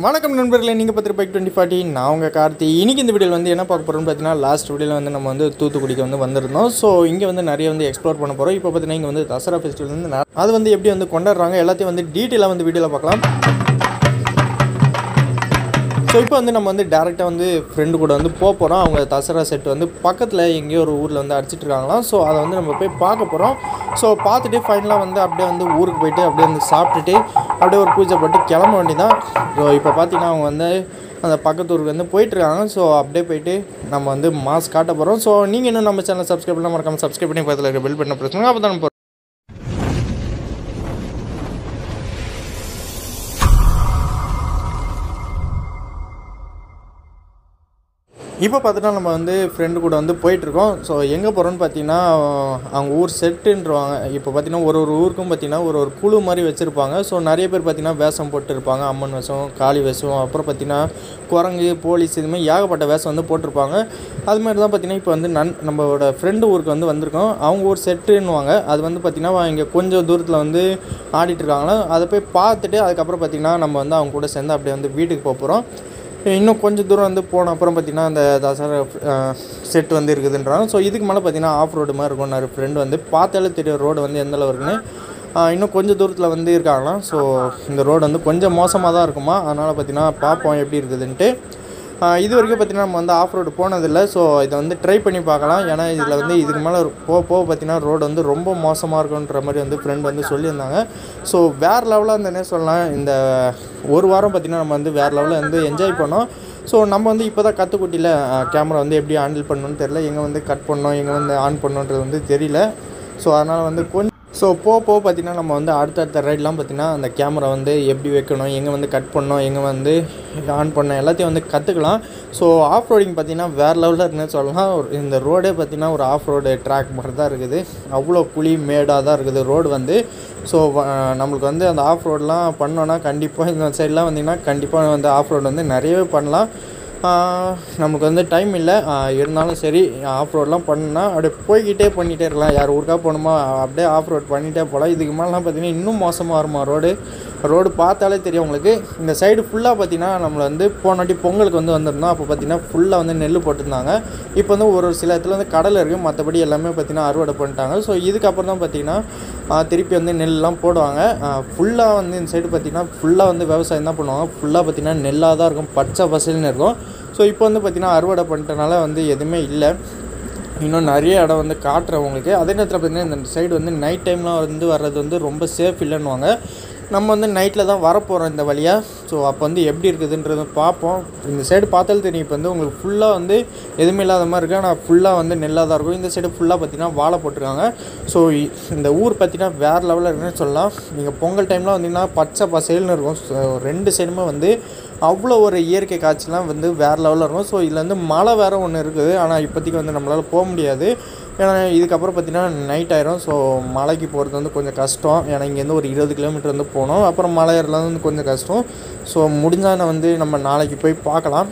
வணக்கம் நண்பர்களே நீங்கள் பத்திர பைக் டுவெண்ட்டி ஃபார்ட்டி நான் உங்கள் கார்த்தி இன்னைக்கு இந்த வீடியோவில் வந்து என்ன பார்க்க போகிறோம்னு பார்த்தீங்கன்னா லாஸ்ட் வீடியோவில் வந்து நம்ம வந்து தூத்துக்குடிக்கு வந்து வந்திருந்தோம் ஸோ இங்கே வந்து நிறைய வந்து எக்ஸ்ப்ளோர் பண்ண போகிறோம் இப்போ பார்த்தீங்கன்னா இங்கே வந்து தசரா ஃபெஸ்டிவல் வந்து ந- அது வந்து எப்படி வந்து கொண்டாடுறாங்க எல்லாத்தையும் வந்து டீட்டெயிலாக வந்து வீடியோவில் பார்க்கலாம் ஸோ இப்போ வந்து நம்ம வந்து டேரெக்டாக வந்து ஃப்ரெண்டு கூட வந்து போக போகிறோம் அவங்க தசரா செட் வந்து பக்கத்தில் எங்கேயோ ஒரு ஊரில் வந்து அடிச்சிட்டு இருக்காங்களாம் ஸோ அதை வந்து நம்ம போய் பார்க்க போகிறோம் ஸோ பார்த்துட்டு ஃபைனலாக வந்து அப்படியே வந்து ஊருக்கு போயிட்டு அப்படியே வந்து சாப்பிட்டுட்டு அப்படியே ஒரு பூஜை போட்டு கிளம்ப வேண்டியதான் ஸோ இப்போ பார்த்தீங்கன்னா அவங்க வந்து அந்த பக்கத்து ஊருக்கு வந்து போயிட்டுருக்காங்க ஸோ அப்படியே போயிட்டு நம்ம வந்து மாஸ் காட்ட போகிறோம் ஸோ நீங்கள் இன்னும் நம்ம சேனல் சப்ஸ்கிரைப் பண்ணால் மறக்காமல் சப்ஸ்கிரைப் பண்ணி பக்கத்தில் இருக்க பில் பண்ண பிரச்சனை அப்போ தான் நம்ம இப்போ பார்த்தீங்கன்னா நம்ம வந்து ஃப்ரெண்டு கூட வந்து போயிட்டுருக்கோம் ஸோ எங்கே போகிறோம்னு பார்த்தீங்கன்னா அவங்க ஊர் செட்டுன்றவாங்க இப்போ பார்த்தீங்கன்னா ஒரு ஒரு ஊருக்கும் பார்த்தீங்கன்னா ஒரு ஒரு குழு மாதிரி வச்சுருப்பாங்க ஸோ நிறைய பேர் பார்த்தீங்கன்னா வேஷம் போட்டு இருப்பாங்க அம்மன் வேஷம் காளி வேஷம் அப்புறம் பார்த்தீங்கன்னா குரங்கு போலீஸ் இதுமாதிரி ஏகப்பட்ட வேஷம் வந்து போட்டிருப்பாங்க அது மாதிரி தான் பார்த்தீங்கன்னா இப்போ வந்து நன் நம்மளோட ஃப்ரெண்டு ஊருக்கு வந்து வந்திருக்கோம் அவங்க ஊர் செட்டுன்னுவாங்க அது வந்து பார்த்திங்கன்னா இங்கே கொஞ்சம் தூரத்தில் வந்து ஆடிட்டு இருக்காங்களா அதை போய் பார்த்துட்டு அதுக்கப்புறம் பார்த்திங்கன்னா நம்ம வந்து அவங்க கூட சேர்ந்து அப்படியே வந்து வீட்டுக்கு போக போகிறோம் இன்னும் கொஞ்சம் தூரம் வந்து போன அப்புறம் பார்த்தீங்கன்னா அந்த தசரா செட் வந்து இருக்குதுன்றாங்க ஸோ இதுக்கு மேலே பார்த்தீங்கன்னா ஆஃப் ரோடு மாதிரி இருக்கும் நிறைய ஃப்ரெண்டு வந்து பார்த்தாலே தெரியும் ரோடு வந்து எந்த அளவு இருக்குன்னு ஆஹ் இன்னும் கொஞ்சம் தூரத்தில் வந்து இருக்காங்களாம் ஸோ இந்த ரோடு வந்து கொஞ்சம் மோசமாக தான் இருக்குமா அதனால் பார்த்தீங்கன்னா பார்ப்போம் எப்படி இருக்குதுன்ட்டு ஆஹ் இது வரைக்கும் பார்த்தீங்கன்னா நம்ம வந்து ஆஃப் ரோடு போனதில்லை ஸோ இதை வந்து ட்ரை பண்ணி பார்க்கலாம் ஏன்னா இதில் வந்து இதுக்கு மேலே போக போக பார்த்தீங்கன்னா ரோடு வந்து ரொம்ப மோசமாக இருக்குன்ற மாதிரி வந்து ஃப்ரெண்ட் வந்து சொல்லியிருந்தாங்க ஸோ வேறு லெவலாக இருந்தேனே சொல்லலாம் இந்த ஒரு வாரம் பார்த்தீங்கன்னா நம்ம வந்து வேறு லெவலில் வந்து என்ஜாய் பண்ணோம் ஸோ நம்ம வந்து இப்போ தான் கற்றுக்குட்டியில் கேமரா வந்து எப்படி ஹேண்டில் பண்ணணும்னு தெரியல எங்கே வந்து கட் பண்ணோம் எங்கே வந்து ஆன் பண்ணணுன்றது வந்து தெரியல ஸோ அதனால் வந்து கொஞ்சம் ஸோ போக போக பார்த்தீங்கன்னா நம்ம வந்து அடுத்தடுத்த ரைட்லாம் பார்த்தீங்கன்னா அந்த கேமரா வந்து எப்படி வைக்கணும் எங்கே வந்து கட் பண்ணணும் எங்கே வந்து ஆன் பண்ணணும் எல்லாத்தையும் வந்து கற்றுக்கலாம் ஸோ ஆஃப் ரோடிங் பார்த்தீங்கன்னா வேறு லெவலில் இருக்குன்னு சொல்லலாம் ஒரு- இந்த ரோடே பார்த்தீங்கன்னா ஒரு ஆஃப் ரோடு ட்ராக் மாதிரி தான் இருக்குது அவ்வளோ குழி மேடாக தான் இருக்குது ரோடு வந்து ஸோ நம்மளுக்கு வந்து அந்த ஆஃப் ரோடெலாம் பண்ணோன்னா கண்டிப்பாக இந்த சைட்லாம் வந்தீங்கன்னா கண்டிப்பாக வந்து ஆஃப் ரோடு வந்து நிறையவே பண்ணலாம் ஆஹ் நமக்கு வந்து டைம் இல்லை ஆஹ் இருந்தாலும் சரி ஆஃப் ரோட்லாம் பண்ணால் அப்படியே போய்கிட்டே பண்ணிகிட்டே இருக்கலாம் யார் ஊருக்கா போகணுமா அப்படியே ஆஃப் ரோட் பண்ணிகிட்டே போகலாம் இதுக்கு மேலாம் பார்த்தீங்கன்னா இன்னும் மோசமாக வருமா ரோடு ரோடு பார்த்தாலே தெரியும் உங்களுக்கு இந்த சைடு ஃபுல்லாக பார்த்தீங்கன்னா நம்மளை வந்து போன வாட்டி பொங்கலுக்கு வந்து வந்திருந்தோம் அப்போ பார்த்தீங்கன்னா ஃபுல்லாக வந்து நெல் போட்டிருந்தாங்க இப்போ வந்து ஒரு ஒரு சில இடத்துல வந்து கடலை இருக்குது மற்றபடி எல்லாமே பார்த்தீங்கன்னா அறுவடை பண்ணிட்டாங்க ஸோ இதுக்கப்புறம் தான் பார்த்தீங்கன்னா ஆஹ் திருப்பி வந்து நெல்லாம் போடுவாங்க ஃபுல்லாக வந்து இந்த சைடு பார்த்தீங்கன்னா ஃபுல்லாக வந்து விவசாயம் தான் பண்ணுவாங்க ஃபுல்லாக பார்த்தீங்கன்னா நெல்லாக தான் இருக்கும் பச்சை பசல்னு இருக்கும் ஸோ இப்போ வந்து பார்த்தீங்கன்னா அறுவடை பண்ணிட்டனால வந்து எதுவுமே இல்லை இன்னும் நிறைய இடம் வந்து காட்டுறேன் உங்களுக்கு அதே நேரத்தில் பார்த்தீங்கன்னா இந்த சைடு வந்து நைட் டைம்லாம் வந்து வர்றது வந்து ரொம்ப சேஃப் இல்லைன்னுவாங்க நம்ம வந்து நைட்டில் தான் வரப்போகிறோம் இந்த வழியாக ஸோ அப்போ வந்து எப்படி இருக்குதுன்றதை பார்ப்போம் இந்த சைடு பார்த்தாலே தெரியும் இப்போ வந்து உங்களுக்கு ஃபுல்லாக வந்து எதுவுமே இல்லாத மாதிரி இருக்கு ஆனால் ஃபுல்லாக வந்து நெல்லாக தான் இருக்கும் இந்த சைடு ஃபுல்லாக பார்த்தீங்கன்னா வாழை போட்டிருக்காங்க ஸோ இந்த ஊர் பார்த்தீங்கன்னா வேறு லெவலில் இருக்குன்னு சொல்லலாம் நீங்கள் பொங்கல் டைம்லாம் வந்தீங்கன்னா பச்சை பசேல்னு இருக்கும் ஸோ ரெண்டு சைடுமே வந்து அவ்வளோ ஒரு இயற்கை காட்சிலாம் வந்து வேறு லெவலில் இருக்கும் ஸோ இதில் வந்து மழை வேறு ஒன்று இருக்குது ஆனால் இப்போதைக்கு வந்து நம்மளால் போக முடியாது ஏன்னா இதுக்கப்புறம் பார்த்தீங்கன்னா நைட் ஆயிரும் ஸோ மலைக்கு போகிறது வந்து கொஞ்சம் கஷ்டம் ஏன்னா இங்கேருந்து ஒரு இருபது கிலோமீட்டர் வந்து போகணும் அப்புறம் மலை ஏறலாம் வந்து கொஞ்சம் கஷ்டம் ஸோ முடிஞ்சால் நான் வந்து நம்ம நாளைக்கு போய் பார்க்கலாம்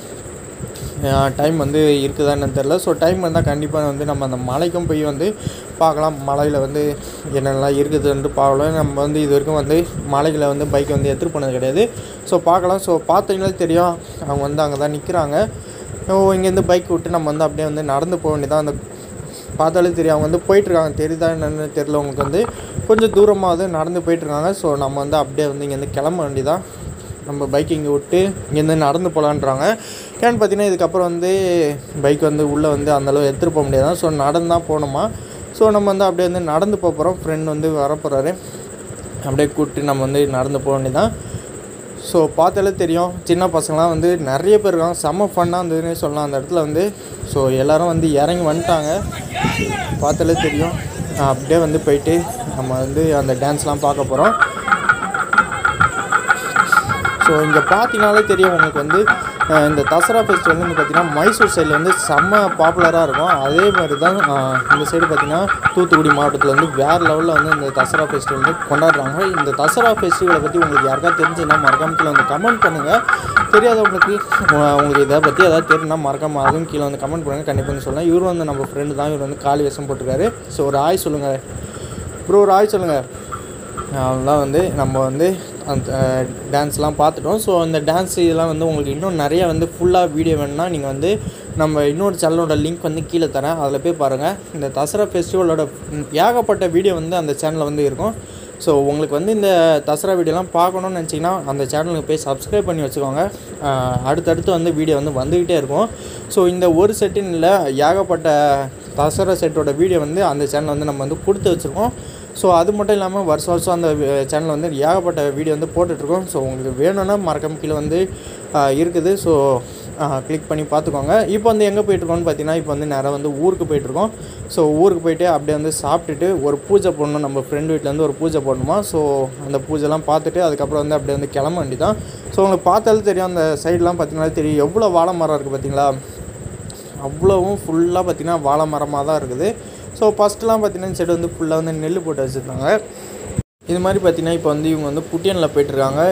டைம் வந்து இருக்குதான்னு தெரில ஸோ டைம் வந்தால் கண்டிப்பாக வந்து நம்ம அந்த மலைக்கும் போய் வந்து பார்க்கலாம் மலையில் வந்து என்னென்னலாம் இருக்குதுன்ட்டு பார்க்கலாம் நம்ம வந்து இது வரைக்கும் வந்து மலைகளை வந்து பைக்கை வந்து எடுத்துகிட்டு போனது கிடையாது ஸோ பார்க்கலாம் ஸோ பார்த்தீங்களே தெரியும் அவங்க வந்து அங்கே தான் நிற்கிறாங்க ஸோ இங்கேருந்து பைக் விட்டு நம்ம வந்து அப்படியே வந்து நடந்து போக வேண்டியதான் அந்த பார்த்தாலே தெரியும் அவங்க வந்து போயிட்டுருக்காங்க தெரியுதா என்னன்னு தெரில உங்களுக்கு வந்து கொஞ்சம் தூரமாக வந்து நடந்து போயிட்டுருக்காங்க ஸோ நம்ம வந்து அப்படியே வந்து இங்கேருந்து கிளம்ப வேண்டியதான் நம்ம பைக் இங்கே விட்டு இங்கேருந்து நடந்து போகலான்றாங்க ஏன்னு பார்த்தீங்கன்னா இதுக்கப்புறம் வந்து பைக் வந்து உள்ளே வந்து அந்தளவு எடுத்துகிட்டு போக முடியாது ஸோ நடந்து தான் போகணுமா ஸோ நம்ம வந்து அப்படியே வந்து நடந்து போக போகிறோம் ஃப்ரெண்ட் வந்து வரப்போகிறாரு அப்படியே கூப்பிட்டு நம்ம வந்து நடந்து போக வேண்டியதான் ஸோ பார்த்தாலே தெரியும் சின்ன பசங்களாம் வந்து நிறைய பேர் இருக்காங்க செம்ம ஃபன்னாக இருந்ததுன்னே சொல்லலாம் அந்த இடத்துல வந்து ஸோ எல்லாரும் வந்து இறங்கி வந்துட்டாங்க பார்த்தாலே தெரியும் அப்படியே வந்து போயிட்டு நம்ம வந்து அந்த டான்ஸ்லாம் பார்க்க போகிறோம் ஸோ இங்கே பார்த்தீங்கனாலே தெரியும் உங்களுக்கு வந்து அஹ், இந்த தசரா ஃபெஸ்டிவல் வந்து பார்த்தீங்கன்னா மைசூர் சைடில் வந்து செம்ம பாப்புலராக இருக்கும் அதே மாதிரி தான் அஹ், இந்த சைடு பார்த்தீங்கன்னா தூத்துக்குடி மாவட்டத்தில் வந்து வேறு லெவலில் வந்து இந்த தசரா ஃபெஸ்டிவல் வந்து கொண்டாடுறாங்க இந்த தசரா ஃபெஸ்டிவலை பற்றி உங்களுக்கு யாருக்கா தெரிஞ்சுன்னா மறக்காம கீழே வந்து கமெண்ட் பண்ணுங்கள் தெரியாதவங்களுக்கு அஹ், உங்களுக்கு இதை பற்றி ஏதாவது தெரியும்னா மறக்காம அதுவும் கீழே வந்து கமெண்ட் பண்ணுங்கள் கண்டிப்பாக வந்து சொல்லலாம் இவர் வந்து நம்ம ஃப்ரெண்டு தான் இவர் வந்து காலி வேஷம் போட்டிருக்காரு ஸோ ஒரு ஆய் சொல்லுங்கள் ப்ரோ ஒரு ஆய் சொல்லுங்கள் அவ்வளோதான் வந்து நம்ம வந்து அந்த டான்ஸ்லாம் பார்த்துட்டோம் ஸோ அந்த டான்ஸ் இதெல்லாம் வந்து உங்களுக்கு இன்னும் நிறைய வந்து ஃபுல்லாக வீடியோ வேணும்னா நீங்கள் வந்து நம்ம இன்னொரு சேனலோட லிங்க் வந்து கீழே தரேன் அதில் போய் பாருங்கள் இந்த தசரா ஃபெஸ்டிவலோட ம், ஏகப்பட்ட வீடியோ வந்து அந்த சேனலில் வந்து இருக்கும் ஸோ உங்களுக்கு வந்து இந்த தசரா வீடியோலாம் பார்க்கணும்னு நினச்சிங்கன்னா அந்த சேனலுக்கு போய் சப்ஸ்கிரைப் பண்ணி வச்சுக்கோங்க ஆஹ் அடுத்தடுத்து வந்து வீடியோ வந்து வந்துக்கிட்டே இருக்கும் ஸோ இந்த ஒரு செட்டுன்னு இல்லை ஏகப்பட்ட தசரா செட்டோட வீடியோ வந்து அந்த சேனல் வந்து நம்ம வந்து கொடுத்து வச்சுருக்கோம் ஸோ அது மட்டும் இல்லாமல் வருஷம் வருஷம் அந்த சேனல் வந்து ஏகப்பட்ட வீடியோ வந்து போட்டுட்ருக்கோம் ஸோ உங்களுக்கு வேணும்னா மறக்காம கீழே வந்து ஆஹ் இருக்குது ஸோ கிளிக் பண்ணி பார்த்துக்கோங்க இப்போ வந்து எங்கே போயிட்டுருக்கோம்னு பார்த்தீங்கன்னா இப்போ வந்து நேராக வந்து ஊருக்கு போயிட்டுருக்கோம் ஸோ ஊருக்கு போயிட்டு அப்படியே வந்து சாப்பிட்டுட்டு ஒரு பூஜை போடணும் நம்ம ஃப்ரெண்டு வீட்டிலேருந்து ஒரு பூஜை போடணுமா ஸோ அந்த பூஜைலாம் பார்த்துட்டு அதுக்கப்புறம் வந்து அப்படியே வந்து கிளம்ப வேண்டி தான் ஸோ உங்களுக்கு பார்த்தாலும் தெரியும் அந்த சைட்லாம் பார்த்தீங்கன்னா தெரியும் எவ்வளோ வாழை மரம் இருக்குது பார்த்தீங்களா அவ்வளவும் ஃபுல்லாக பார்த்தீங்கன்னா வாழை மரமாக தான் இருக்குது ஸோ ஃபஸ்ட்டுலாம் பார்த்தீங்கன்னா இந்த சைடு வந்து ஃபுல்லாக வந்து நெல் போட்டு வச்சுருந்தாங்க இது மாதிரி பார்த்தீங்கன்னா இப்போ வந்து இவங்க வந்து குட்டியனில் போயிட்டுருக்காங்க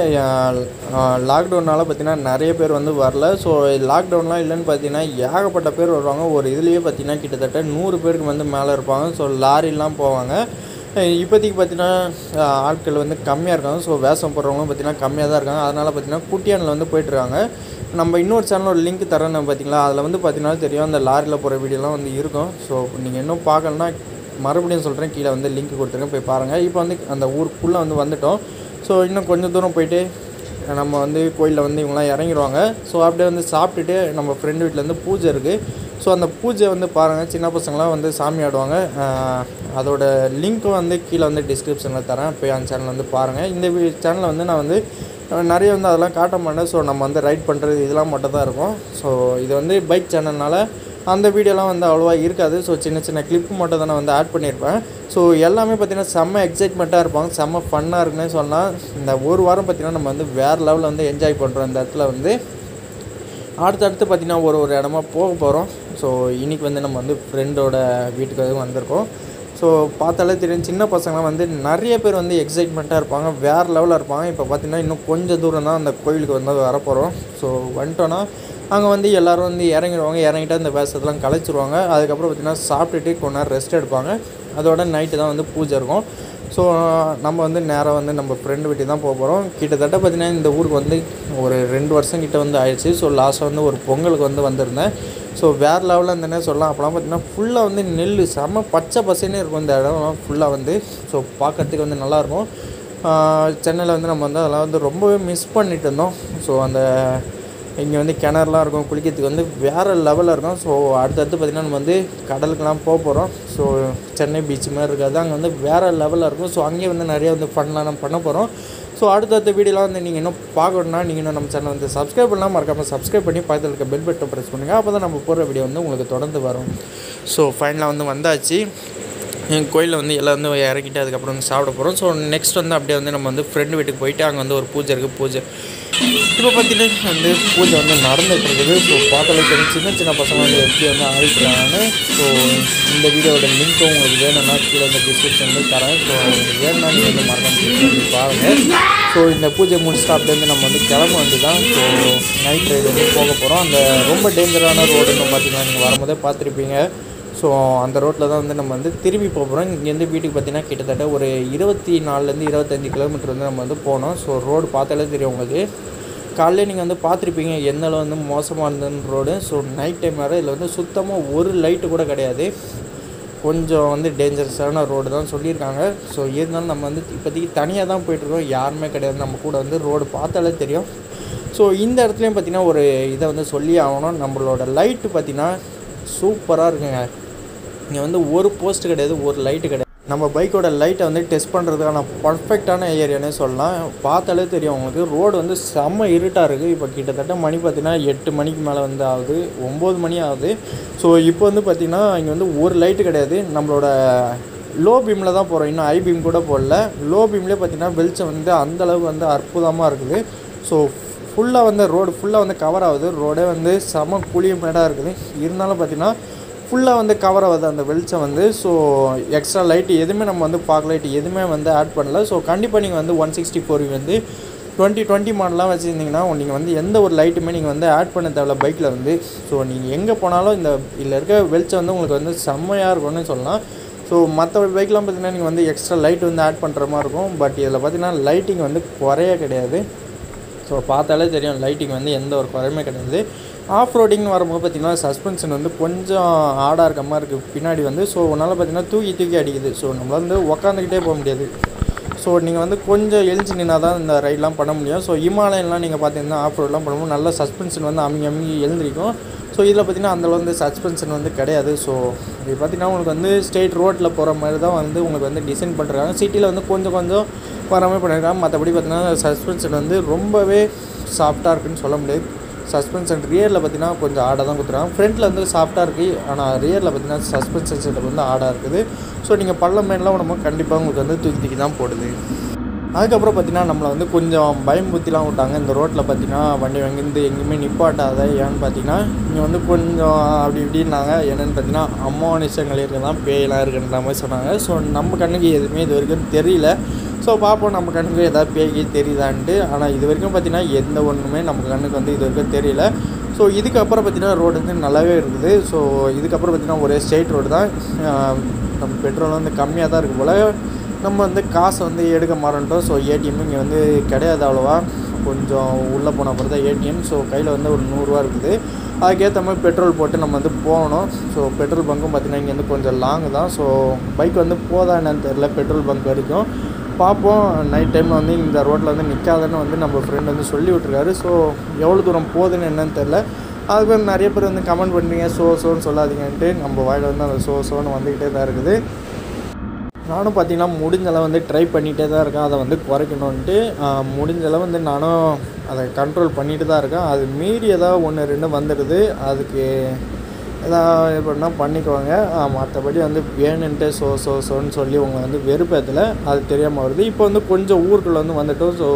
லாக்டவுனால் பார்த்தீங்கன்னா நிறைய பேர் வந்து வரல ஸோ லாக்டவுன்லாம் இல்லைன்னு பார்த்தீங்கன்னா ஏகப்பட்ட பேர் வருவாங்க ஒரு இதுலேயே பார்த்தீங்கன்னா கிட்டத்தட்ட நூறு பேருக்கு வந்து மேலே இருப்பாங்க ஸோ லாரிலாம் போவாங்க அஹ் இப்போதைக்கு பார்த்தீங்கன்னா அஹ் ஆட்கள் வந்து கம்மியாக இருக்காங்க ஸோ வேஷம் போடுறவங்களும் பார்த்தீங்கன்னா கம்மியாக தான் இருக்காங்க அதனால் பார்த்தீங்கன்னா குட்டியானில் வந்து போயிட்டுருக்காங்க நம்ம இன்னொரு சேனலோட லிங்க் தரேன் பார்த்தீங்களா அதில் வந்து பார்த்தீங்கன்னா தெரியும் அந்த லாரியில் போகிற வீடியோலாம் வந்து இருக்கும் ஸோ நீங்கள் இன்னும் பார்க்கலன்னா மறுபடியும் சொல்கிறேன் கீழே வந்து லிங்க் கொடுத்துருங்க போய் பாருங்கள் இப்போ வந்து அந்த ஊருக்குள்ளே வந்து வந்துட்டோம் ஸோ இன்னும் கொஞ்சம் தூரம் போயிட்டு நம்ம வந்து கோயிலில் வந்து இவங்களாம் இறங்கிடுவாங்க ஸோ அப்படியே வந்து சாப்பிட்டுட்டு நம்ம ஃப்ரெண்டு வீட்டிலேருந்து பூஜை இருக்குது ஸோ அந்த பூஜை வந்து பாருங்கள் சின்ன பசங்களாம் வந்து சாமி ஆடுவாங்க ஆஹ் அதோட லிங்க்கும் வந்து கீழே வந்து டிஸ்கிரிப்ஷனில் தரேன் போய் அந்த சேனல் வந்து பாருங்கள் இந்த சேனலில் வந்து நான் வந்து அஹ் நிறைய வந்து அதெல்லாம் காட்ட மாட்டேன் ஸோ நம்ம வந்து ரைட் பண்ணுறது இதெல்லாம் மட்டும் தான் இருக்கும் ஸோ இது வந்து பைக் சேனல்னால அந்த வீடியோலாம் வந்து அவ்வளோவா இருக்காது ஸோ சின்ன சின்ன கிளிப்பு மட்டும் தான் நான் வந்து ஆட் பண்ணியிருப்பேன் ஸோ எல்லாமே பார்த்தீங்கன்னா செம்ம எக்ஸைட்மெண்ட்டாக இருப்பாங்க செம்ம ஃபன்னாக இருக்குன்னே சொல்லலாம் இந்த ஒரு வாரம் பார்த்தீங்கன்னா நம்ம வந்து வேறு லெவலில் வந்து என்ஜாய் பண்ணுறோம் இந்த இடத்துல வந்து அடுத்தடுத்து பார்த்தீங்கன்னா ஒரு ஒரு இடமா போக போகிறோம் ஸோ இன்றைக்கி வந்து நம்ம வந்து ஃப்ரெண்டோட வீட்டுக்கு வந்து வந்திருக்கோம் ஸோ பார்த்தாலே தெரியும் சின்ன பசங்களாம் வந்து நிறைய பேர் வந்து எக்ஸைட்மெண்ட்டாக இருப்பாங்க வேறு லெவலில் இருப்பாங்க இப்போ பார்த்தீங்கன்னா இன்னும் கொஞ்சம் தூரம் தான் அந்த கோயிலுக்கு வந்து வரப்போகிறோம் ஸோ வந்துட்டோன்னா அங்கே வந்து எல்லோரும் வந்து இறங்கிடுவாங்க இறங்கிட்டு அந்த வேஷத்தெல்லாம் கலைச்சிருவாங்க அதுக்கப்புறம் பார்த்தீங்கன்னா சாப்பிட்டுட்டு கொஞ்ச நேரம் ரெஸ்ட் எடுப்பாங்க அதோட நைட்டு தான் வந்து பூஜை இருக்கும் ஸோ நம்ம வந்து நேராக வந்து நம்ம ஃப்ரெண்டு வீட்டுக்கு தான் போக போகிறோம் கிட்டத்தட்ட பார்த்தீங்கன்னா இந்த ஊருக்கு வந்து ஒரு ரெண்டு வருஷம் கிட்ட வந்து ஆயிடுச்சு ஸோ லாஸ்ட்டாக வந்து ஒரு பொங்கலுக்கு வந்து வந்திருந்தேன் ஸோ வேறு லெவலில் இருந்தேனே சொல்லலாம் அப்போலாம் பார்த்தீங்கன்னா ஃபுல்லாக வந்து நெல் செம்ம பச்சை பசேன்னு இருக்கும் இந்த இடம் ஃபுல்லாக வந்து ஸோ பார்க்கறதுக்கு வந்து நல்லாயிருக்கும் சென்னையில் வந்து நம்ம வந்து அதெல்லாம் வந்து ரொம்பவே மிஸ் பண்ணிட்டு இருந்தோம் ஸோ அந்த இங்கே வந்து கிணறுலாம் இருக்கும் குளிக்கிறதுக்கு வந்து வேறு லெவலில் இருக்கும் ஸோ அடுத்தடுத்து பார்த்திங்கன்னா நம்ம வந்து கடலுக்கெலாம் போக போகிறோம் ஸோ சென்னை பீச் மாதிரி இருக்காது அங்கே வந்து வேறு லெவலில் இருக்கும் ஸோ அங்கேயே வந்து நிறைய வந்து ஃபன்லாம் நம்ம பண்ண போகிறோம் ஸோ அடுத்தடுத்த வீடியோலாம் வந்து நீங்கள் இன்னும் பார்க்கணுன்னா நீங்கள் இன்னும் நம்ம சேனல் வந்து சப்ஸ்கிரைப் பண்ணலாம் மறக்காமல் சப்ஸ்கிரைப் பண்ணி பக்கத்தில் இருக்க பெல் பட்டன் ப்ரெஸ் பண்ணுங்கள் அப்போ தான் நம்ம போடுற வீடியோ வந்து உங்களுக்கு தொடர்ந்து வரும் ஸோ ஃபைனலாக வந்து வந்தாச்சு எங்கள் கோயிலில் வந்து எல்லாம் வந்து இறக்கிட்டு அதுக்கப்புறம் வந்து சாப்பிட போகிறோம் ஸோ நெக்ஸ்ட் வந்து அப்படியே வந்து நம்ம வந்து ஃப்ரெண்டு வீட்டுக்கு போயிட்டு அங்கே வந்து ஒரு பூஜை இருக்குது பூஜை இப்போ பார்த்தீங்கன்னா வந்து பூஜை வந்து நடந்துட்டு இருக்குது ஸோ பார்த்தாலே தெரியும் சின்ன சின்ன பசங்க வந்து எப்படி வந்து ஆடிக்கிறாங்கன்னு ஸோ இந்த வீடியோட லிங்க்கும் உங்களுக்கு வேணும்னா கீழே வந்து டிஸ்கிரிப்ஷனில் தரேன் ஸோ உங்களுக்கு வேணும்னா நீங்கள் வந்து மறக்காம click பண்ணி பாருங்கள் ஸோ இந்த பூஜை முடிச்சுட்டு அப்படியே வந்து நம்ம வந்து கிளம்ப வேண்டி தான் ஸோ நைட் ரைடு வந்து போக போகிறோம் அந்த ரொம்ப டேஞ்சரான ரோடுன்னு பார்த்தீங்கன்னா நீங்கள் வரும்போதே பார்த்துருப்பீங்க ஸோ அந்த ரோட்டில் தான் வந்து நம்ம வந்து திரும்பி போக போகிறோம் இங்கேருந்து வீட்டுக்கு பார்த்தீங்கன்னா கிட்டத்தட்ட ஒரு இருபத்தி நாலுலேருந்து இருபத்தஞ்சி கிலோமீட்டர் வந்து நம்ம வந்து போனோம் ஸோ ரோடு பார்த்தாலே தெரியும் உங்களுக்கு காலையில் நீங்கள் வந்து பார்த்துருப்பீங்க எந்த அளவு வந்து மோசமாக இருந்ததுன்னு ரோடு ஸோ நைட் டைம் வேறு இதில் வந்து சுத்தமாக ஒரு லைட்டு கூட கிடையாது கொஞ்சம் வந்து டேஞ்சரஸான ரோடு தான் சொல்லியிருக்காங்க ஸோ இருந்தாலும் நம்ம வந்து இப்போதைக்கு தனியாக தான் போயிட்டுருக்கோம் யாருமே கிடையாது நம்ம கூட வந்து ரோடு பார்த்தாலே தெரியும் ஸோ இந்த இடத்துலையும் பார்த்தீங்கன்னா ஒரு இதை வந்து சொல்லி ஆகணும் நம்மளோட லைட்டு பார்த்தீங்கன்னா சூப்பராக இருக்குங்க இங்கே வந்து ஒரு போஸ்ட் கிடையாது ஒரு லைட்டு கிடையாது நம்ம பைக்கோட லைட்டை வந்து டெஸ்ட் பண்ணுறதுக்கான பர்ஃபெக்டான ஏரியானே சொல்லலாம் பார்த்தாலே தெரியும் உங்களுக்கு ரோடு வந்து செம்ம இருட்டாக இருக்குது இப்போ கிட்டத்தட்ட மணி பார்த்தீங்கன்னா எட்டு மணிக்கு மேலே வந்து ஆகுது ஒம்பது மணி ஆகுது ஸோ இப்போ வந்து பார்த்திங்கன்னா இங்கே வந்து ஒரு லைட்டு கிடையாது நம்மளோட லோ பீமில் தான் போகிறோம் இன்னும் ஐ பீம் கூட போடல லோ பீம்லேயே பார்த்தீங்கன்னா வெளிச்சம் வந்து அந்த அளவுக்கு வந்து அற்புதமாக இருக்குது ஸோ ஃபுல்லாக வந்து ரோடு ஃபுல்லாக வந்து கவர் ஆகுது ரோடே வந்து செம குழியுமேடாக இருக்குது இருந்தாலும் பார்த்தீங்கன்னா ஃபுல்லாக வந்து கவர் ஆகுது அந்த வெளிச்சம் வந்து ஸோ எக்ஸ்ட்ரா லைட் எதுவுமே நம்ம வந்து பார்க்க லைட் எதுவுமே வந்து ஆட் பண்ணல ஸோ கண்டிப்பாக நீங்கள் வந்து ஒன் சிக்ஸ்டி ஃபோர் வந்து டுவெண்ட்டி டுவெண்ட்டி மாடலாம் வச்சுருந்தீங்கன்னா நீங்கள் வந்து எந்த ஒரு லைட்டுமே நீங்கள் வந்து ஆட் பண்ண தேவையில்ல பைக்கில் வந்து ஸோ நீங்கள் எங்கே போனாலும் இந்த இதில் இருக்க வெளிச்சம் வந்து உங்களுக்கு வந்து செம்மையாக இருக்கும்னு சொல்லலாம் ஸோ மற்ற பைக்லாம் பார்த்தீங்கன்னா நீங்கள் வந்து எக்ஸ்ட்ரா லைட் வந்து ஆட் பண்ணுற மாதிரி இருக்கும் பட் இதில் பார்த்தீங்கன்னா லைட்டிங் வந்து குறைய கிடையாது ஸோ பார்த்தாலே தெரியும் லைட்டிங் வந்து எந்த ஒரு குறையுமே கிடையாது ஆஃப் ரோடிங்னு வரும்போது பார்த்தீங்கன்னா சஸ்பென்ஷன் வந்து கொஞ்சம் ஆடாக இருக்க மாதிரி இருக்குது பின்னாடி வந்து ஸோ உன்னால் பார்த்தீங்கன்னா தூக்கி தூக்கி அடிக்குது ஸோ நம்மளால் வந்து உக்காந்துக்கிட்டே போக முடியாது ஸோ நீங்கள் வந்து கொஞ்சம் எழுச்சி நின்னா தான் இந்த ரைட்லாம் பண்ண முடியும் ஸோ இமாலயன்லாம் நீங்கள் பார்த்தீங்கன்னா ஆஃப் ரோட்லாம் பண்ணும்போது நல்ல சஸ்பென்ஷன் வந்து அமுங்கி அமுங்கி எழுந்திரிக்கும் ஸோ இதில் பார்த்தீங்கன்னா அந்த வந்து சஸ்பென்ஷன் வந்து கிடையாது ஸோ இது பார்த்தீங்கன்னா உங்களுக்கு வந்து ஸ்ட்ரெயிட் ரோட்டில் போகிற மாதிரி தான் வந்து உங்களுக்கு வந்து டிசைன் பண்ணுறாங்க சிட்டியில் வந்து கொஞ்சம் கொஞ்சம் வர மாதிரி பண்ணியிருக்காங்க மற்றபடி பார்த்தீங்கன்னா சஸ்பென்ஷன் வந்து ரொம்பவே சாஃப்டாக இருக்குன்னு சொல்ல முடியாது சஸ்பென்ஷன் ரியரில் பார்த்தீங்கன்னா கொஞ்சம் ஆடாக தான் கொடுத்துருக்காங்க ஃப்ரண்ட்டில் வந்து சாஃப்டாக இருக்குது ஆனால் ரியரில் பார்த்தீங்கன்னா சஸ்பென்ஷன் செட்டப் வந்து ஆடாக இருக்குது ஸோ நீங்கள் பள்ளம் மேலாம் உடம்பு கண்டிப்பாக உங்களுக்கு வந்து தூக்கி தூக்கி தான் போடுது அதுக்கப்புறம் பார்த்தீங்கன்னா நம்மளை வந்து கொஞ்சம் பயம்புத்திலாம் விட்டாங்க இந்த ரோட்டில் பார்த்தீங்கன்னா வண்டி வாங்கிருந்து எங்கேயுமே நிப்பாட்டாத ஏன்னு பார்த்தீங்கன்னா இங்கே வந்து கொஞ்சம் அப்படி இப்படின்னாங்க என்னென்னு பார்த்தீங்கன்னா அம்மானிஷங்கள் இருக்கலாம் பேயெல்லாம் இருக்குன்ற மாதிரி சொன்னாங்க ஸோ நம்ம கண்ணுக்கு எதுவுமே இது வரைக்கும் தெரியல ஸோ பார்ப்போம் நம்ம கண்ணுக்கு ஏதாவது பேய்க்கு தெரியுதான்ட்டு ஆனால் இது வரைக்கும் பார்த்தீங்கன்னா எந்த ஒன்றுமே நம்ம கண்ணுக்கு வந்து இது வரைக்கும் தெரியல ஸோ இதுக்கப்புறம் பார்த்தீங்கன்னா ரோடு வந்து நல்லாவே இருக்குது ஸோ இதுக்கப்புறம் பார்த்தீங்கன்னா ஒரே ஸ்ட்ரெயிட் ரோடு தான் ஆஹ் நம்ம பெட்ரோல் வந்து கம்மியாக தான் இருக்குது போல் நம்ம வந்து காசை வந்து எடுக்க மாறோன்ட்டோம் ஸோ ஏடிஎம் இங்கே வந்து கிடையாது அவ்வளோவா கொஞ்சம் உள்ளே போன அப்புறம் தான் ஏடிஎம் ஸோ கையில் வந்து ஒரு நூறுரூவா இருக்குது அதுக்கேற்ற மாதிரி பெட்ரோல் போட்டு நம்ம வந்து போகணும் ஸோ பெட்ரோல் பங்க்கும் பார்த்திங்கன்னா இங்கே வந்து கொஞ்சம் லாங் தான் ஸோ பைக் வந்து போதா என்னன்னு தெரில பெட்ரோல் பங்க் வரைக்கும் பார்ப்போம் நைட் டைமில் வந்து இந்த ரோட்டில் வந்து நிற்காதுன்னு வந்து நம்ம ஃப்ரெண்ட் வந்து சொல்லி விட்ருக்காரு ஸோ எவ்வளோ தூரம் போகுதுன்னு என்னன்னு தெரில அதுக்கு வந்து நிறைய பேர் வந்து கமெண்ட் பண்ணுறீங்க சோ சோன்னு சொல்லாதீங்கன்ட்டு நம்ம வாயில் வந்து அந்த சோ சோன்னு வந்துக்கிட்டே தான் இருக்குது நானும் பார்த்தீங்கன்னா முடிஞ்ச அளவு வந்து ட்ரை பண்ணிகிட்டே தான் இருக்கேன் அதை வந்து குறைக்கணுன்ட்டு ஆஹ், முடிஞ்ச அளவு வந்து நானும் அதை கண்ட்ரோல் பண்ணிட்டு தான் இருக்கேன் அது மீறி ஏதாவது ஒன்று ரெண்டு வந்துடுது அதுக்கு ஏதாவது இது பண்ணால் பண்ணிக்குவாங்க ஆஹ், மற்றபடி வந்து வேணுன்ட்டு சோ சோ சோன்னு சொல்லி உங்களை வந்து வெறுப்பேத்தில் அது தெரியாமல் வருது இப்போ வந்து கொஞ்சம் ஊருக்குள்ளே வந்து வந்துட்டோம் ஸோ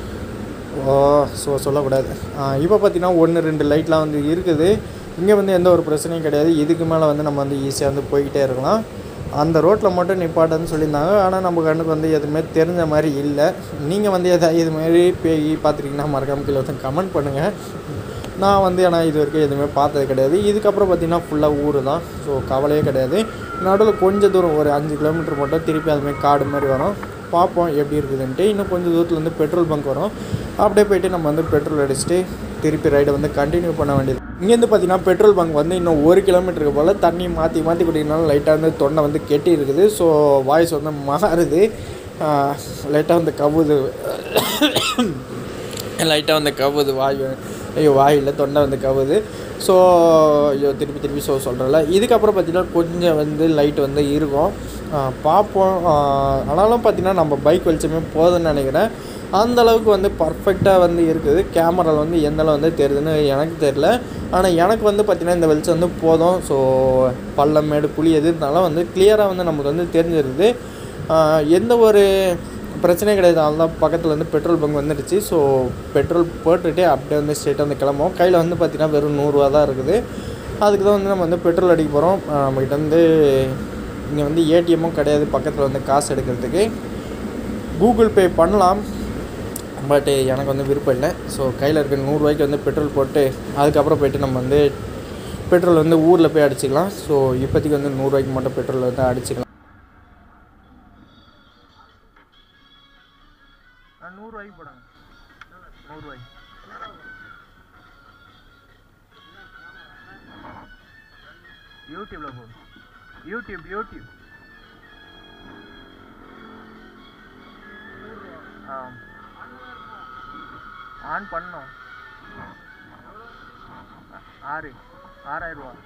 ஓ ஸோ சொல்லக்கூடாது இப்போ பார்த்தீங்கன்னா ஒன்று ரெண்டு லைட்லாம் வந்து இருக்குது இங்கே வந்து எந்த ஒரு பிரச்சனையும் கிடையாது இதுக்கு மேலே வந்து நம்ம வந்து ஈஸியாக வந்து போய்கிட்டே இருக்கலாம் அந்த ரோட்டில் மட்டும் நிப்பாட்டுன்னு சொல்லியிருந்தாங்க ஆனால் நம்ம கண்ணுக்கு வந்து எதுவுமே தெரிஞ்ச மாதிரி இல்லை நீங்கள் வந்து எதாவது இது மாதிரி பேய் பார்த்துருக்கீங்கன்னா மறக்காம கீழே வந்து கமெண்ட் பண்ணுங்கள் நான் வந்து ஆனால் இது வரைக்கும் எதுவுமே பார்த்தது கிடையாது இதுக்கப்புறம் பார்த்தீங்கன்னா ஃபுல்லாக ஊர் தான் ஸோ கவலையே கிடையாது நடுவில் கொஞ்சம் தூரம் ஒரு அஞ்சு கிலோமீட்டர் மட்டும் திருப்பி அதுமாதிரி காடு மாதிரி வரும் பார்ப்போம் எப்படி இருக்குதுன்ட்டு இன்னும் கொஞ்சம் தூரத்தில் வந்து பெட்ரோல் பங்க் வரும் அப்படியே போயிட்டு நம்ம வந்து பெட்ரோல் அடிச்சுட்டு திருப்பி ரைடை வந்து கண்டினியூ பண்ண வேண்டியது இங்கேருந்து பார்த்தீங்கன்னா பெட்ரோல் பங்க் வந்து இன்னும் ஒரு கிலோமீட்டருக்கு போல் தண்ணி மாற்றி மாற்றி குடிக்கனாலும் லைட்டாக வந்து தொண்டை வந்து கெட்டி இருக்குது ஸோ வாய்ஸ் வந்து மாறுது லைட்டாக வந்து கவுது லைட்டாக வந்து கவுது வாய் ஐயோ வாயில் தொண்டை வந்து கவுது ஸோ ஐயோ திருப்பி திருப்பி ஸோ சொல்கிறல இதுக்கப்புறம் பார்த்தீங்கன்னா கொஞ்சம் வந்து லைட் வந்து இருக்கும் ஆஹ் பார்ப்போம் ஆஹ் ஆனாலும் பார்த்தீங்கன்னா நம்ம பைக் வெளிச்சமே போதும்னு நினைக்கிறேன் அந்த அளவுக்கு வந்து பர்ஃபெக்டாக வந்து இருக்குது கேமராவில் வந்து எந்த அளவு வந்து தெரியுதுன்னு எனக்கு தெரில ஆனால் எனக்கு வந்து பார்த்திங்கன்னா இந்த வெளிச்சம் வந்து போதும் ஸோ பள்ளம் மேடு குழி எது இருந்தாலும் வந்து கிளியராக வந்து நமக்கு வந்து தெரிஞ்சிருது ஆஹ் எந்த ஒரு பிரச்சனையும் கிடையாது அதுதான் பக்கத்தில் வந்து பெட்ரோல் பங்க் வந்துடுச்சு ஸோ பெட்ரோல் போட்டுட்டு அப்படியே வந்து ஸ்ட்ரெயிட்டாக வந்து கிளம்புவோம் கையில் வந்து பார்த்திங்கன்னா வெறும் நூறுரூவா தான் இருக்குது அதுக்கு தான் வந்து நம்ம வந்து பெட்ரோல் அடிக்க போகிறோம் நம்மக்கிட்ட வந்து இங்கே வந்து ஏடிஎம்மும் கிடையாது பக்கத்தில் வந்து காசு எடுக்கிறதுக்கு கூகுள் பே பண்ணலாம் பட் எனக்கு வந்து விருப்பம் இல்லை ஸோ கையில் இருக்க நூறுரூவாய்க்கு வந்து பெட்ரோல் போட்டு அதுக்கப்புறம் போயிட்டு நம்ம வந்து பெட்ரோல் வந்து ஊரில் போய் அடிச்சுக்கலாம் ஸோ இப்போதைக்கு வந்து நூறுரூவாய்க்கு மட்டும் பெட்ரோல் வந்து அடிச்சுக்கலாம் நூறுரூவாய்க்கு போடுங்க நூறுரூவாய்க்கு யூடியூப்பில் போடு யூடியூப் யூடியூப் ஆ ஆன் பண்ணோம் ஆறு ஆறாயிரம் ரூபா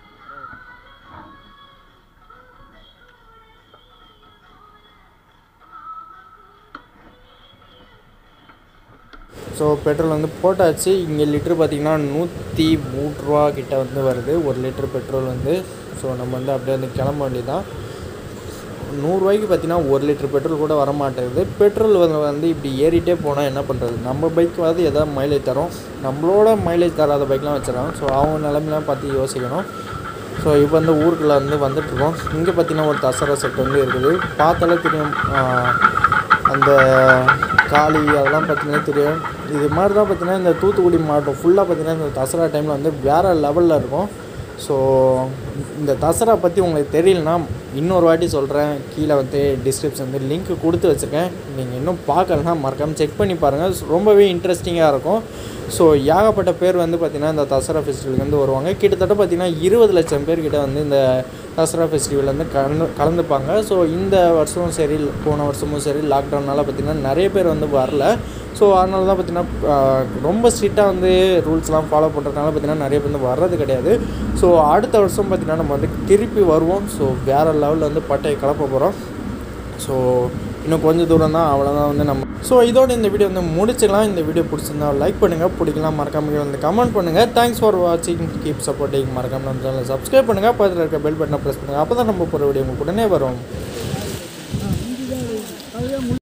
ஸோ பெட்ரோல் வந்து போட்டாச்சு இங்கே லிட்ரு பார்த்திங்கன்னா நூற்றி மூணு ரூபா கிட்ட வந்து வருது ஒரு லிட்டர் பெட்ரோல் வந்து ஸோ நம்ம வந்து அப்படியே வந்து கிளம்ப வேண்டியதான் நூறுரூவாய்க்கு பார்த்தீங்கன்னா ஒரு லிட்டர் பெட்ரோல் கூட வர மாட்டேங்குது பெட்ரோல் வந்து வந்து இப்படி ஏறிட்டே போனால் என்ன பண்ணுறது நம்ம பைக் வந்து எதாவது மைலேஜ் தரும் நம்மளோட மைலேஜ் தராத பைக்லாம் வச்சுருக்காங்க ஸோ அவங்க நிலமைலாம் பார்த்து யோசிக்கணும் ஸோ இப்போ வந்து ஊருக்குள்ளே வந்து வந்துட்டுருக்கோம் இங்கே பார்த்தீங்கன்னா ஒரு தசரா செட் வந்து இருக்குது பார்த்தாலே தெரியும் ஆஹ், அந்த காளி அதெல்லாம் பார்த்தீங்கன்னா தெரியும் இது மாதிரி தான் பார்த்தீங்கன்னா இந்த தூத்துக்குடி மாவட்டம் ஃபுல்லாக பார்த்தீங்கன்னா இந்த தசரா டைமில் வந்து வேறு லெவலில் இருக்கும் ஸோ இந்த தசரா பற்றி உங்களுக்கு தெரியலனா இன்னொரு வாட்டி சொல்கிறேன் கீழே வந்து டிஸ்கிரிப்ஷன் வந்து லிங்க் கொடுத்து வச்சுருக்கேன் நீங்கள் இன்னும் பார்க்கலன்னா மறக்காமல் செக் பண்ணி பாருங்கள் ரொம்பவே இன்ட்ரெஸ்டிங்காக இருக்கும் ஸோ ஏகப்பட்ட பேர் வந்து பார்த்திங்கன்னா இந்த தசரா ஃபெஸ்டிவலுக்கு வந்து வருவாங்க கிட்டத்தட்ட பார்த்திங்கன்னா இருபது லட்சம் பேர்கிட்ட வந்து இந்த தசரா ஃபெஸ்டிவல் வந்து கலந்து கலந்துப்பாங்க ஸோ இந்த வருஷமும் சரி போன வருஷமும் சரி லாக்டவுனால் பார்த்திங்கன்னா நிறைய பேர் வந்து வரல ஸோ அதனால தான் பார்த்திங்கன்னா ரொம்ப ஸ்ட்ரிக்டாக வந்து ரூல்ஸ்லாம் ஃபாலோ பண்ணுறதுனால பார்த்திங்கன்னா நிறைய பேர் வந்து வர்றது கிடையாது ஸோ அடுத்த வருஷம் பார்த்திங்கன்னா நம்ம வந்து திருப்பி வருவோம் ஸோ வேறு லெவலில் வந்து பட்டையை கலப்ப போகிறோம் ஸோ இன்னும் கொஞ்சம் தூரம் தான் அவ்வளோதான் வந்து நம்ம ஸோ இதோட இந்த வீடியோ வந்து முடிச்சுக்கலாம் இந்த வீடியோ பிடிச்சிருந்தா லைக் பண்ணுங்கள் பிடிக்கலாம் மறக்காம வந்து கமெண்ட் பண்ணுங்கள் தேங்க்ஸ் ஃபார் வாட்சிங் கீப் சப்போர்ட்டிங் மறக்காம நம்ம சேனலை சப்ஸ்கிரைப் பண்ணுங்கள் பக்கத்தில் இருக்க பெல் பட்டனை ப்ரெஸ் பண்ணுங்கள் அப்போ தான் நம்ம போகிற வீடியோ உங்களுக்கு உடனே வரும்